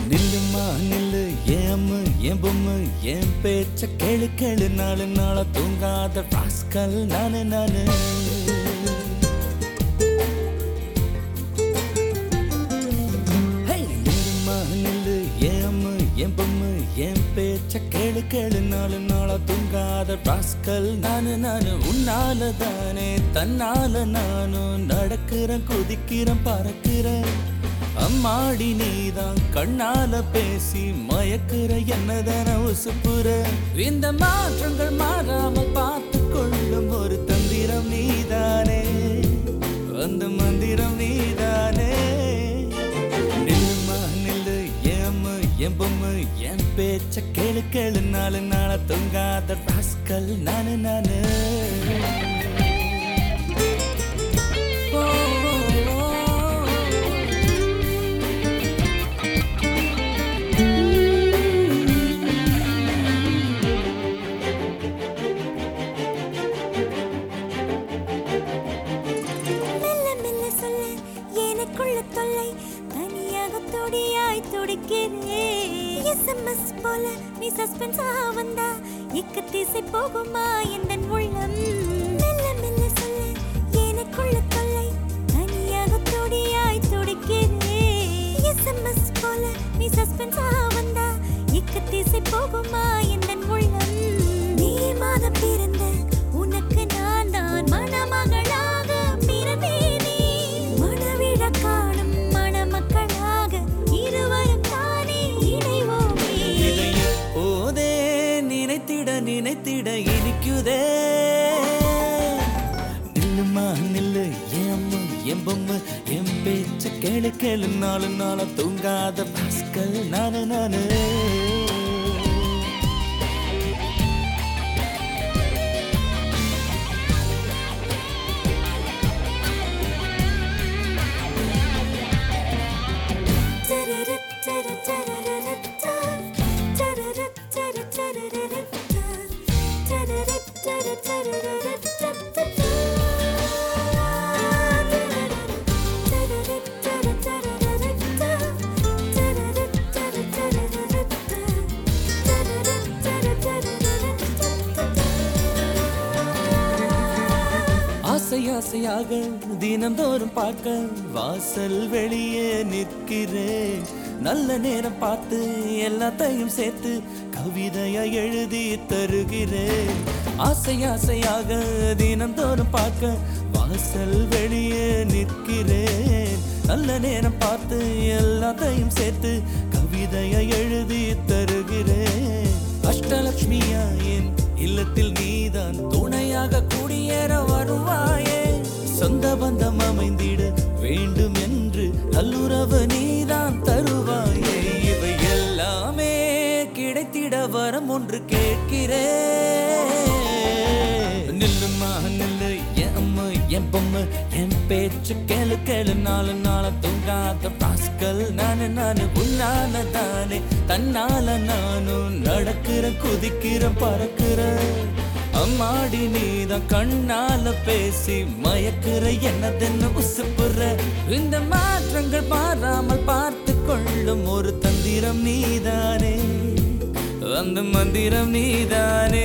நில்லுமா நில்லு ஏமு என் பொம்மு என் பேச்ச கேளு கேளு நாலு நாள தூங்காத ராஸ்கல் நானு நானு ஹே, நில்லுமா நில்லு ஏமு என் பொம்மு என் பேச்ச கேளு கேளு நாலு நாள தூங்காத ராஸ்கல் நானு நானு உன்னால தானே தன்னால நானும் நடக்கிறேன் குதிக்கிறேன் பறக்கிறேன் அம்மாடி நீதான் கண்ணால பேசி மயக்குற என்னதான உசுப்புற இந்த மாற்றங்கள் மாறாமல் பார்த்து கொள்ளும் ஒரு தந்திரம் நீதானே அந்த மந்திரம் நீதானே நில்லுமா நில்லு ஏமு என் பொம்மு என் பேச்ச கேளு கேளு நாலு நாள தூங்காத ராஸ்கல் நானு நானு ஓ, ஓ, ஓ. மெல்ல மெல்ல சொல்ல எனக்குள்ள தொல்லை தனியாக துடியாய் துடிக்கிறேன் எஸ்எம்எஸ் போல நீ சஸ்பென்ஸா வந்தா இக்க திசை போகுமா எந்த உள்ளம் மெல்ல மெல்ல சொல்ல எனக்குள்ள தொல்லை தனியாக துடியாய் துடிக்கிறேன் எஸ்எம்எஸ் போல நீ சஸ்பென்ஸா வந்தா இக்க திசை போகுமா எந்த உள்ளம் நீ மாதம் பிறந்த உனக்கு நான் தான் மணமகளாக பிறந்தேனே மணவிழா காணும் மணமக்களாக இருவரும் தானே இணைவோமே இதை இப்போதே நினைத்திட நினைத்திட இனிக்குதே நில்லுமா நில்லு ஏம்மு என் பொம்மு என் பேச்ச கேளு கேளு நாலு நாள தூங்காத பாஸ்கல் நானு நானு ஆசை ஆசையாக தினந்தோறும் பார்க்க வாசல் வெளியே நிற்கிறேன் நல்ல நேரம் பார்த்து எல்லாத்தையும் சேர்த்து கவிதையா எழுதி தருகிறேன் ஆசை ஆசையாக தினந்தோறும் பார்க்க வாசல் வெளியே நிற்கிறேன் நல்ல நேரம் பார்த்து எல்லாத்தையும் சேர்த்து கவிதையா எழுதி தருகிறேன் அஷ்டலட்சுமியா என் இல்லத்தில் நீதான் துணையாக குடியேற வருவாயே சொந்த பந்தம் அமைந்திட வேண்டும் என்று நல்லுறவு நீதான் தருவாயே இவை எல்லாமே கிடைத்திட வரம் ஒன்று கேட்கிறேன் நில்லுமா நில்லு என் அம்மா என் பொம்மை என் பேச்சு கேளு கேளு நாலு நாள தூங்காத பாஸ்கல் நானு நானு உன்னால தானே தன்னால நானும் நடக்கிறேன் குதிக்கிறேன் பறக்கிறேன் அம்மாடி நீதான் கண்ணால பேசி மயக்குற என்னதென்ன உசுப்புற இந்த மாற்றங்கள் மாறாமல் பார்த்து கொள்ளும் ஒரு தந்திரம் நீதானே அந்த மந்திரம் நீதானே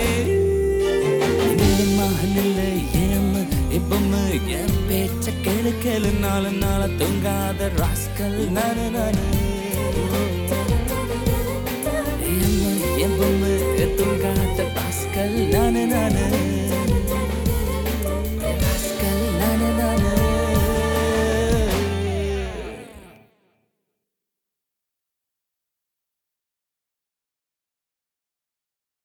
நில்லுமா நில்லு ஏம்மு இப்பம்மு என் பேச்ச கேளு கேளு நாலு நாள தூங்காத ராஸ்கல் நானு நானு ஏம்மு எப்பம்மு தூங்காத ராஸ்கல் நானு நானு